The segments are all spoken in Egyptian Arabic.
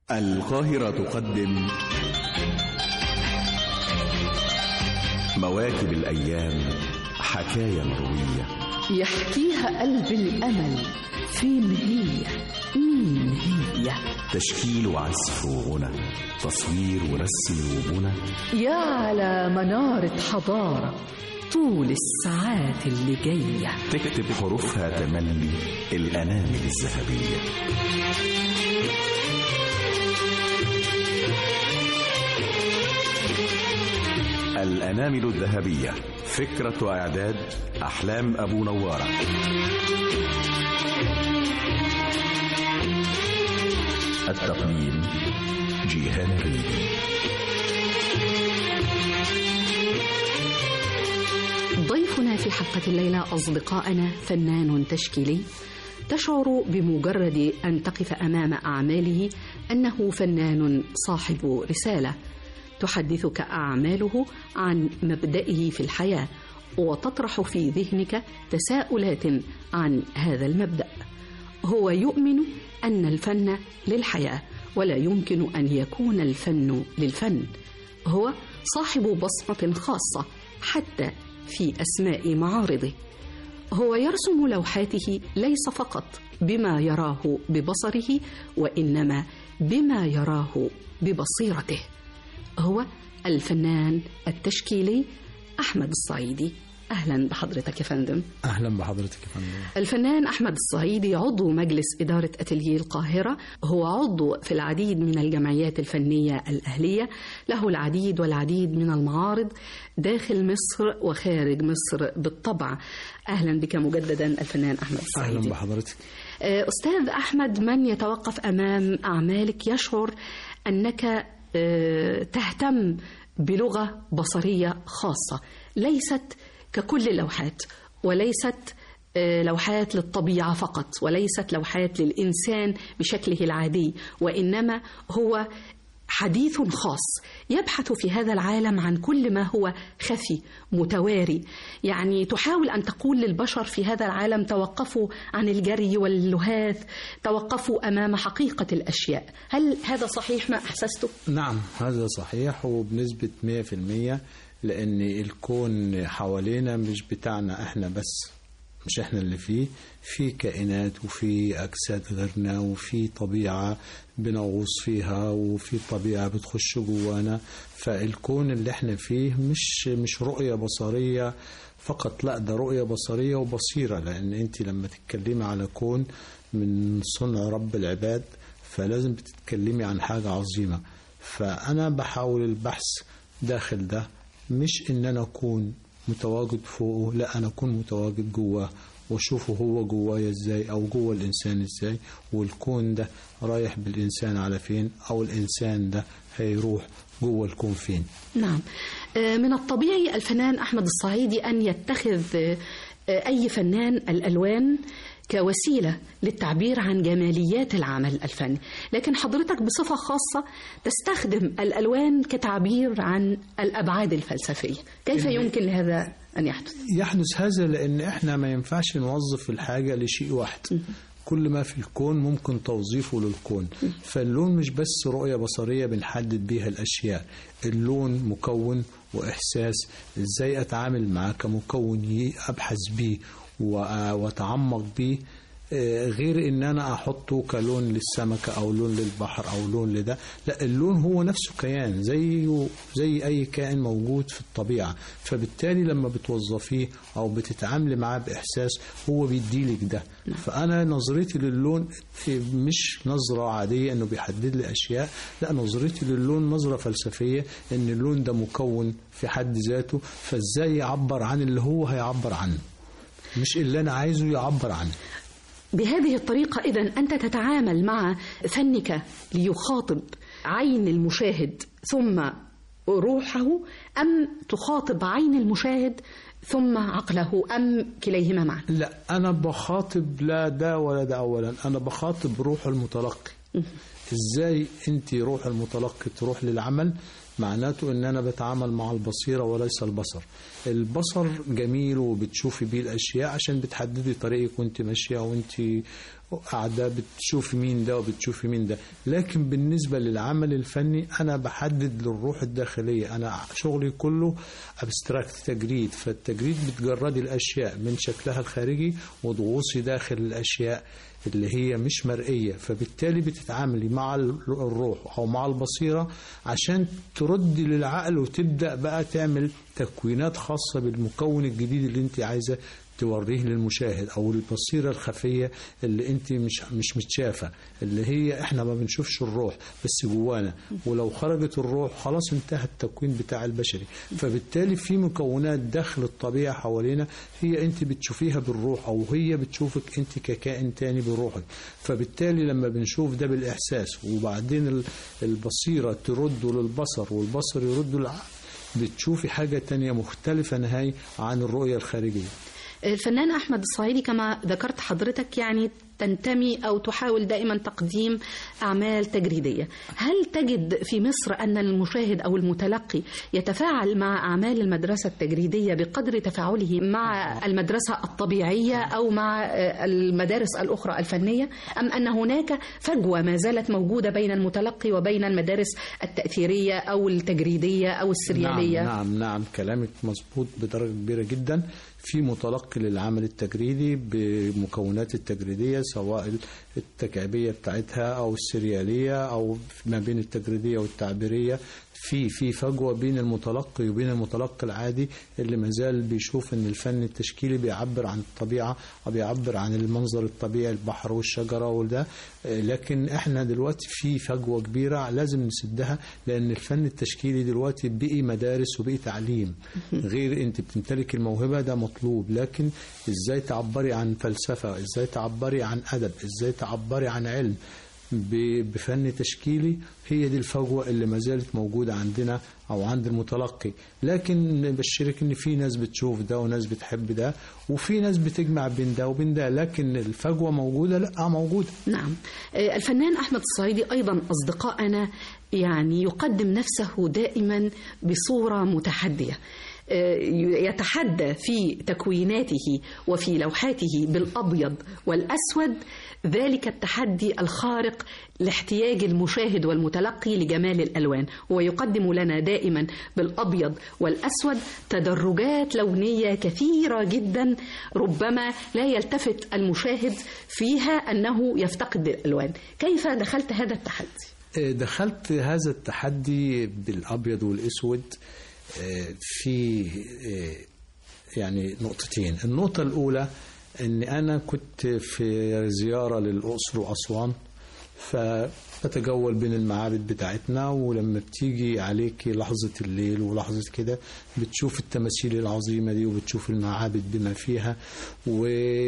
القاهرة تقدم مواكب الأيام حكاية مروية يحكيها قلب الأمل فين هي مين هي تشكيل وعزف وغنى تصوير ورسم وبنى يا على منارة حضارة طول الساعات اللي جاية تكتب حروفها تملي الأنامل الذهبية الأنامل الذهبية فكرة وإعداد أحلام أبو نوارة التقديم جيهان ريدي ضيفنا في حلقة الليلة أصدقائنا فنان تشكيلي تشعر بمجرد أن تقف أمام أعماله أنه فنان صاحب رسالة تحدثك أعماله عن مبدئه في الحياة وتطرح في ذهنك تساؤلات عن هذا المبدأ هو يؤمن أن الفن للحياة ولا يمكن أن يكون الفن للفن هو صاحب بصمة خاصة حتى في أسماء معارضه هو يرسم لوحاته ليس فقط بما يراه ببصره وإنما بما يراه ببصيرته هو الفنان التشكيلي أحمد الصعيدي أهلا بحضرتك يا فندم اهلا بحضرتك يا فندم الفنان أحمد الصعيدي عضو مجلس إدارة أتليه القاهرة هو عضو في العديد من الجمعيات الفنية الأهلية له العديد والعديد من المعارض داخل مصر وخارج مصر بالطبع أهلا بك مجددا الفنان أحمد الصعيدي اهلا بحضرتك آه، أستاذ أحمد من يتوقف أمام أعمالك يشعر أنك آه، تهتم بلغة بصرية خاصة ليست ككل اللوحات وليست آه، لوحات للطبيعة فقط وليست لوحات للإنسان بشكله العادي وإنما هو حديث خاص يبحث في هذا العالم عن كل ما هو خفي متواري يعني تحاول ان تقول للبشر في هذا العالم توقفوا عن الجري واللهاث توقفوا امام حقيقه الاشياء هل هذا صحيح ما احسسته نعم هذا صحيح وبنسبة 100% لأن الكون حوالينا مش بتاعنا احنا بس مش احنا اللي فيه في كائنات وفي أجساد غيرنا وفي طبيعة بنغوص فيها وفي طبيعة بتخش جوانا فالكون اللي احنا فيه مش مش رؤية بصرية فقط لا ده رؤية بصرية وبصيرة لأن انت لما تتكلمي على كون من صنع رب العباد فلازم بتتكلمي عن حاجة عظيمة فأنا بحاول البحث داخل ده مش إن أنا أكون متواجد فوقه لا أنا أكون متواجد جواه واشوفه هو جوايا ازاي او جوه الانسان ازاي والكون ده رايح بالانسان على فين او الانسان ده هيروح جوه الكون فين نعم آه، من الطبيعي الفنان احمد الصعيدي ان يتخذ آه، آه، اي فنان الالوان كوسيله للتعبير عن جماليات العمل الفني لكن حضرتك بصفه خاصه تستخدم الالوان كتعبير عن الابعاد الفلسفيه كيف يمكن لهذا ان يحدث يحدث هذا لان احنا ما ينفعش نوظف الحاجه لشيء واحد كل ما في الكون ممكن توظيفه للكون فاللون مش بس رؤية بصرية بنحدد بيها الأشياء اللون مكون وإحساس إزاي أتعامل معاه كمكون ي- أبحث بيه وأ- وأتعمق بيه آه، غير ان انا احطه كلون للسمكه او لون للبحر او لون لده لا اللون هو نفسه كيان زيه زي اي كائن موجود في الطبيعه فبالتالي لما بتوظفيه او بتتعاملي معاه باحساس هو بيديلك ده فانا نظرتي للون مش نظره عاديه انه بيحدد لي اشياء لا نظرتي للون نظره فلسفيه ان اللون ده مكون في حد ذاته فازاي يعبر عن اللي هو هيعبر عنه مش اللي انا عايزه يعبر عنه بهذه الطريقة إذا أنت تتعامل مع فنك ليخاطب عين المشاهد ثم روحه أم تخاطب عين المشاهد ثم عقله أم كليهما معا لا انا بخاطب لا ده ولا ده اولا انا بخاطب روح المتلقي ازاي انت روح المتلقي تروح للعمل معناته ان انا بتعامل مع البصيره وليس البصر البصر جميل وبتشوفي بيه الاشياء عشان بتحددي طريقك وانت ماشيه وانت قاعده بتشوفي مين ده وبتشوفي مين ده لكن بالنسبه للعمل الفني انا بحدد للروح الداخليه انا شغلي كله ابستراكت تجريد فالتجريد بتجردي الاشياء من شكلها الخارجي وتغوصي داخل الاشياء اللي هي مش مرئية فبالتالي بتتعاملي مع الروح أو مع البصيرة عشان تردي للعقل وتبدأ بقى تعمل تكوينات خاصة بالمكون الجديد اللي انت عايزة توريه للمشاهد او البصيره الخفيه اللي انت مش مش متشافه اللي هي احنا ما بنشوفش الروح بس جوانا ولو خرجت الروح خلاص انتهى التكوين بتاع البشري فبالتالي في مكونات داخل الطبيعه حوالينا هي انت بتشوفيها بالروح او هي بتشوفك انت ككائن تاني بروحك فبالتالي لما بنشوف ده بالاحساس وبعدين البصيره ترد للبصر والبصر يرد للعقل بتشوفي حاجة تانية مختلفة نهائي عن الرؤية الخارجية الفنان أحمد الصعيدي كما ذكرت حضرتك يعني تنتمي أو تحاول دائما تقديم أعمال تجريدية هل تجد في مصر أن المشاهد أو المتلقي يتفاعل مع أعمال المدرسة التجريدية بقدر تفاعله مع المدرسة الطبيعية أو مع المدارس الأخرى الفنية أم أن هناك فجوة ما زالت موجودة بين المتلقي وبين المدارس التأثيرية أو التجريدية أو السريالية نعم نعم, نعم كلامك مظبوط بدرجة كبيرة جدا في متلقي للعمل التجريدي بمكونات التجريدية سواء التكعيبية بتاعتها أو السريالية أو ما بين التجريدية والتعبيرية في في فجوه بين المتلقي وبين المتلقي العادي اللي مازال بيشوف ان الفن التشكيلي بيعبر عن الطبيعه او بيعبر عن المنظر الطبيعي البحر والشجره وده لكن احنا دلوقتي في فجوه كبيره لازم نسدها لان الفن التشكيلي دلوقتي بقي مدارس وبقي تعليم غير انت بتمتلك الموهبه ده مطلوب لكن ازاي تعبري عن فلسفه ازاي تعبري عن ادب ازاي تعبري عن علم بفن تشكيلي هي دي الفجوة اللي ما زالت موجودة عندنا أو عند المتلقي لكن بشرك إن في ناس بتشوف ده وناس بتحب ده وفي ناس بتجمع بين ده وبين ده لكن الفجوة موجودة لا موجودة نعم الفنان أحمد الصعيدي أيضا أصدقائنا يعني يقدم نفسه دائما بصورة متحدية يتحدى في تكويناته وفي لوحاته بالابيض والاسود ذلك التحدي الخارق لاحتياج المشاهد والمتلقي لجمال الالوان ويقدم لنا دائما بالابيض والاسود تدرجات لونيه كثيره جدا ربما لا يلتفت المشاهد فيها انه يفتقد الالوان كيف دخلت هذا التحدي دخلت هذا التحدي بالابيض والاسود في يعني نقطتين النقطة الأولى أن أنا كنت في زيارة للأقصر وأسوان فبتجول بين المعابد بتاعتنا ولما بتيجي عليك لحظة الليل ولحظة كده بتشوف التماثيل العظيمة دي وبتشوف المعابد بما فيها و...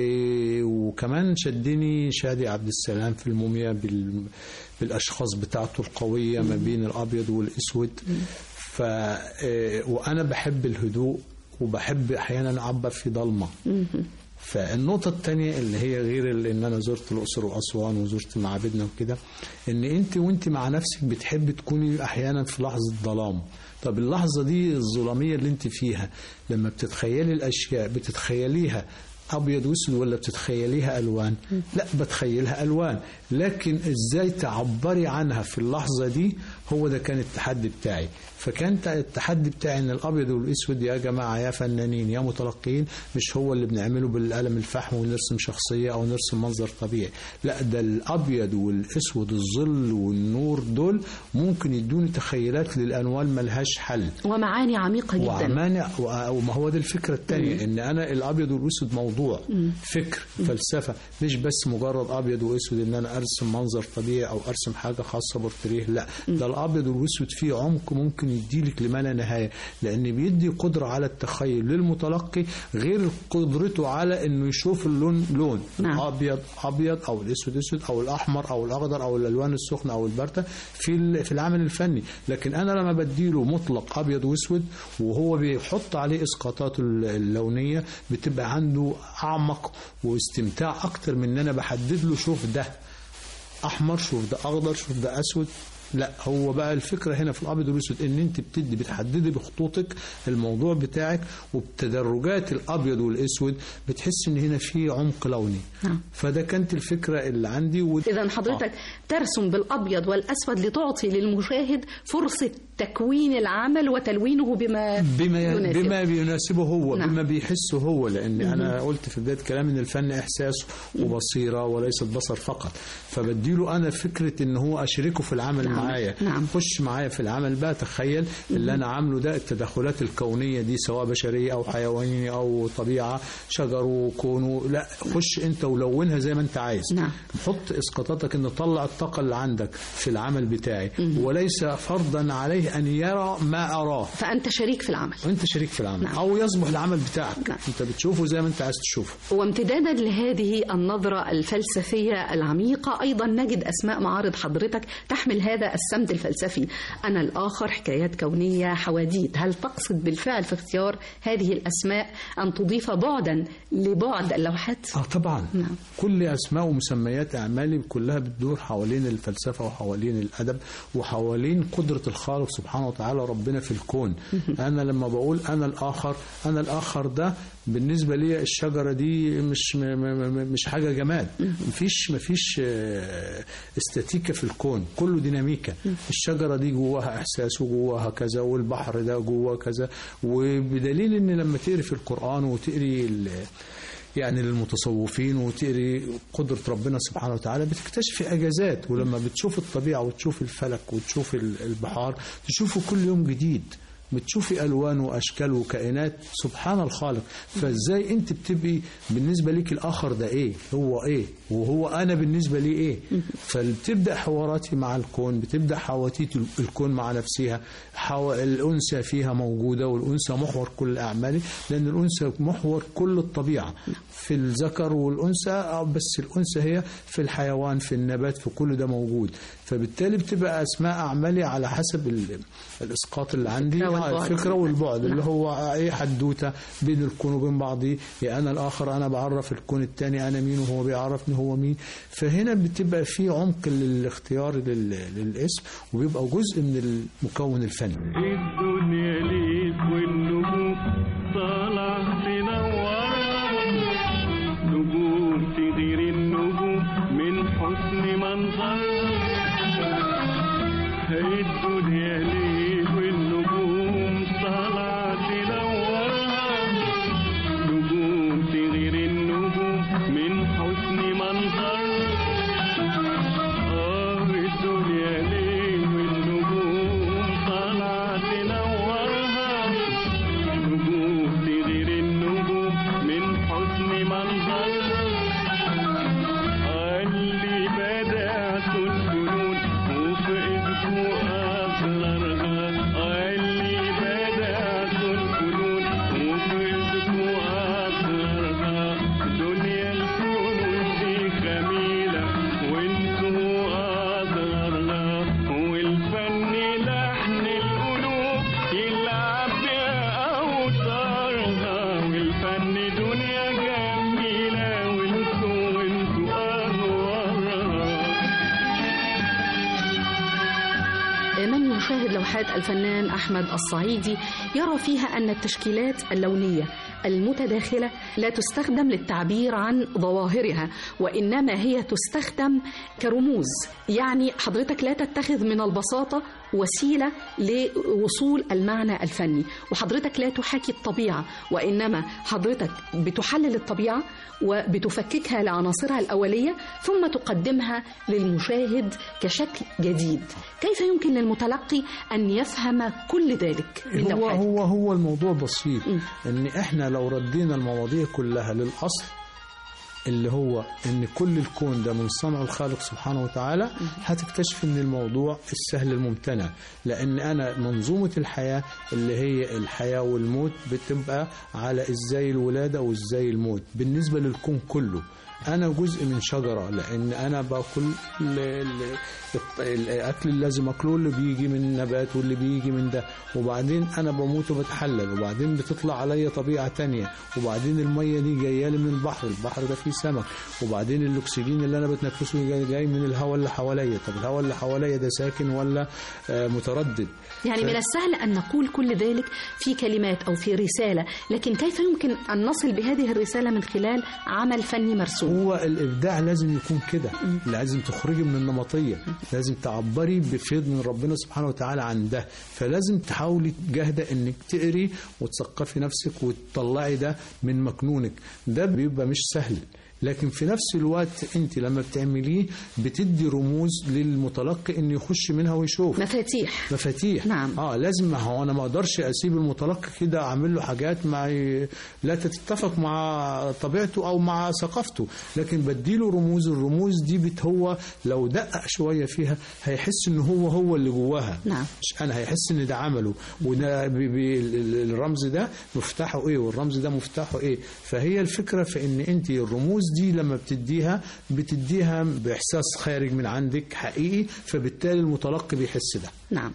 وكمان شدني شادي عبد السلام في الموميا بال... بالأشخاص بتاعته القوية ما بين الأبيض والأسود ف وانا بحب الهدوء وبحب احيانا اعبر في ضلمه فالنقطة الثانية اللي هي غير ان انا زرت الاقصر واسوان وزرت معابدنا وكده ان انت وانت مع نفسك بتحب تكوني احيانا في لحظة ظلام طب اللحظة دي الظلامية اللي انت فيها لما بتتخيلي الاشياء بتتخيليها ابيض واسود ولا بتتخيليها الوان لا بتخيلها الوان لكن ازاي تعبري عنها في اللحظه دي هو ده كان التحدي بتاعي فكان التحدي بتاعي ان الابيض والاسود يا جماعه يا فنانين يا متلقين مش هو اللي بنعمله بالقلم الفحم ونرسم شخصيه او نرسم منظر طبيعي لا ده الابيض والاسود الظل والنور دول ممكن يدوني تخيلات للانوان ملهاش حل ومعاني عميقه جدا ومعاني وما هو ده الفكره الثانيه ان انا الابيض والاسود موضوع مم. فكر فلسفه مش بس مجرد ابيض واسود ان انا ارسم منظر طبيعي او ارسم حاجه خاصه بورتريه لا ده الابيض والاسود فيه عمق ممكن يديلك لما لا نهايه لان بيدي قدره على التخيل للمتلقي غير قدرته على انه يشوف اللون لون نعم. ابيض ابيض او الاسود اسود او الاحمر او الاخضر او الالوان السخنه او البارده في في العمل الفني لكن انا لما بديله مطلق ابيض واسود وهو بيحط عليه اسقاطاته اللونيه بتبقى عنده اعمق واستمتاع اكتر من ان انا بحدد له شوف ده احمر شوف ده اخضر شوف ده اسود لا هو بقى الفكره هنا في الابيض والاسود ان انت بتدي بتحددي بخطوطك الموضوع بتاعك وبتدرجات الابيض والاسود بتحس ان هنا في عمق لوني نعم. فده كانت الفكره اللي عندي و... إذا حضرتك ترسم بالأبيض والأسود لتعطي للمشاهد فرصة تكوين العمل وتلوينه بما بما يناسب. بما بيناسبه هو نعم. بما بيحسه هو لان انا قلت في بدايه كلامي ان الفن احساس وبصيره وليست بصر فقط فبديله انا فكره ان هو اشركه في العمل نعم. معايا نعم. خش معايا في العمل بقى تخيل اللي انا عامله ده التدخلات الكونيه دي سواء بشريه او حيوانيه او طبيعه شجر وكون لا خش انت ولونها زي ما انت عايز نعم. حط اسقاطاتك ان طلع الطاقه اللي عندك في العمل بتاعي وليس فرضا عليه ان يرى ما اراه فأنت شريك في العمل وانت شريك في العمل نعم. او يصبح العمل بتاعك نعم. انت بتشوفه زي ما انت عايز تشوفه وامتدادا لهذه النظرة الفلسفية العميقة أيضا نجد أسماء معارض حضرتك تحمل هذا السمت الفلسفي أنا الآخر حكايات كونية حواديت هل تقصد بالفعل في اختيار هذه الأسماء أن تضيف بعدا لبعد اللوحات؟ اه طبعا نعم. كل اسماء ومسميات اعمالي كلها بتدور حوالين الفلسفه وحوالين الادب وحوالين قدره الخالق سبحانه وتعالى ربنا في الكون انا لما بقول انا الاخر انا الاخر ده بالنسبه لي الشجره دي مش م- م- م- مش حاجه جماد مفيش مفيش آه، استاتيكا في الكون كله ديناميكا الشجره دي جواها احساس وجواها كذا والبحر ده جواه كذا وبدليل ان لما تقري في القران وتقري ال- يعني للمتصوفين وتقري قدرة ربنا سبحانه وتعالى بتكتشفي أجازات ولما بتشوف الطبيعة وتشوف الفلك وتشوف ال- البحار تشوفه كل يوم جديد بتشوفي ألوان وأشكال وكائنات سبحان الخالق فإزاي أنت بتبقي بالنسبة ليك الآخر ده إيه هو إيه وهو أنا بالنسبة لي إيه فبتبدأ حواراتي مع الكون بتبدأ حواتيت ال- الكون مع نفسها حو... الأنثى فيها موجودة والأنثى محور كل أعمالي لأن الأنثى محور كل الطبيعة في الذكر والأنثى آه، بس الأنثى هي في الحيوان في النبات في كل ده موجود فبالتالي بتبقى أسماء أعمالي على حسب ال... الإسقاط اللي عندي الفكرة آه، والبعد. الفكرة والبعد اللي نعم. هو ايه حدوته بين الكون وبين بعضيه يا انا الاخر انا بعرف الكون الثاني انا مين وهو بيعرفني هو مين فهنا بتبقى في عمق للاختيار لل- للاسم وبيبقى جزء من المكون الفني الدنيا ليك والنجوم طالع تنور نجوم تغير النجوم من حسن منظر الدنيا ليك والنجوم طالع تنور نجوم تغير النجوم من حسن منظر آه الدنيا ليه والنجوم طالعة تنورها نجوم تغير النجوم من حسن منظر اللي بدأت الفنون وفقدت أسرارها اللي بدأت الفنون وفقدت أسرارها دنيا الفنون دي جميلة وانتوا أسرارها والفن لحن القلوب يلعب بأوتارها والفن دنيا جميلة وانتوا وانتوا أنوارها من يشاهد لوحات الفنان أحمد الصعيدي يرى فيها أن التشكيلات اللونية المتداخلة لا تستخدم للتعبير عن ظواهرها وإنما هي تستخدم كرموز يعني حضرتك لا تتخذ من البساطة وسيلة لوصول المعنى الفني وحضرتك لا تحاكي الطبيعة وإنما حضرتك بتحلل الطبيعة وبتفككها لعناصرها الأولية ثم تقدمها للمشاهد كشكل جديد كيف يمكن للمتلقي أن يفهم كل ذلك من هو لوحات؟ هو هو الموضوع بسيط م. ان احنا لو ردينا المواضيع كلها للاصل اللي هو ان كل الكون ده من صنع الخالق سبحانه وتعالى هتكتشف ان الموضوع السهل الممتنع لان انا منظومه الحياه اللي هي الحياه والموت بتبقى على ازاي الولاده وازاي الموت بالنسبه للكون كله انا جزء من شجره لان انا باكل ال- ال- الط- الاكل اللي لازم اكله اللي بيجي من النبات واللي بيجي من ده وبعدين انا بموت وبتحلل وبعدين بتطلع عليا طبيعه تانية وبعدين الميه دي جايه لي من البحر البحر ده فيه سمك وبعدين الاكسجين اللي انا بتنفسه جاي, جاي من الهواء اللي حواليا طب الهواء اللي حواليا ده ساكن ولا آه متردد يعني ف- من السهل أن نقول كل ذلك في كلمات أو في رسالة لكن كيف يمكن أن نصل بهذه الرسالة من خلال عمل فني مرسوم هو الابداع لازم يكون كده لازم تخرجي من النمطيه لازم تعبري بفيض من ربنا سبحانه وتعالى عن ده فلازم تحاولي جاهده انك تقري وتثقفي نفسك وتطلعي ده من مكنونك ده بيبقى مش سهل لكن في نفس الوقت انت لما بتعمليه بتدي رموز للمتلقي انه يخش منها ويشوف مفاتيح مفاتيح نعم. اه لازم ما هو انا ما اقدرش اسيب المتلقي كده اعمل له حاجات ما ي... لا تتفق مع طبيعته او مع ثقافته لكن بديله رموز الرموز دي بت هو لو دقق شويه فيها هيحس ان هو هو اللي جواها نعم. مش انا هيحس ان ده عمله وده بي بي ال- الرمز ده مفتاحه ايه والرمز ده مفتاحه ايه فهي الفكره في ان انت الرموز دي لما بتديها بتديها باحساس خارج من عندك حقيقي فبالتالي المتلقي بيحس ده نعم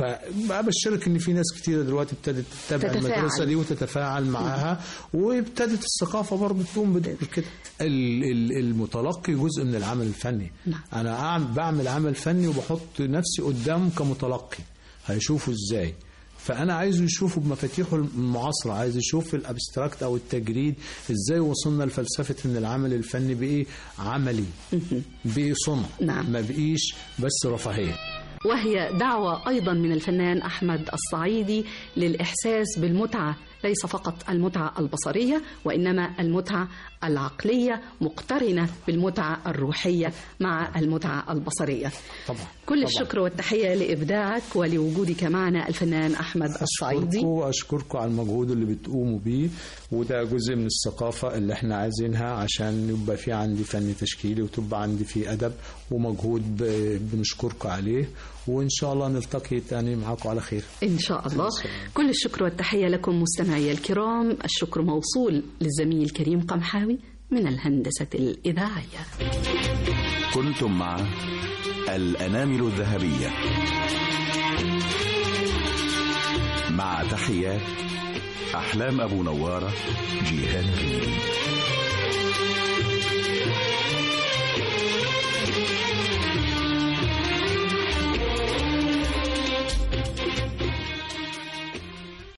فبشرك ان في ناس كتيره دلوقتي ابتدت تتابع تتفاعل. المدرسه دي وتتفاعل معاها وابتدت الثقافه برضه تقوم بدور كده ال- ال- المتلقي جزء من العمل الفني نعم. انا أعم- بعمل عمل فني وبحط نفسي قدامه كمتلقي هيشوفه ازاي فانا عايزه يشوفه بمفاتيحه المعاصره عايز يشوف الابستراكت او التجريد ازاي وصلنا لفلسفه ان العمل الفني بقي عملي بقي صنع نعم. ما بقيش بس رفاهيه وهي دعوة أيضا من الفنان أحمد الصعيدي للإحساس بالمتعة ليس فقط المتعة البصرية وإنما المتعة العقلية مقترنة بالمتعة الروحية مع المتعة البصرية طبعا كل طبعاً. الشكر والتحية لإبداعك ولوجودك معنا الفنان أحمد الصعيدي أشكركم وأشكركم على المجهود اللي بتقوموا بيه وده جزء من الثقافة اللي احنا عايزينها عشان يبقى في عندي فن تشكيلي وتبقى عندي في أدب ومجهود ب- بنشكركم عليه وإن شاء الله نلتقي تاني معاكم على خير إن شاء الله كل الشكر والتحية لكم مستمعي الكرام الشكر موصول للزميل كريم قمحاوي من الهندسة الإذاعية كنتم مع الأنامل الذهبية مع تحيات أحلام أبو نوارة جيهان ريدي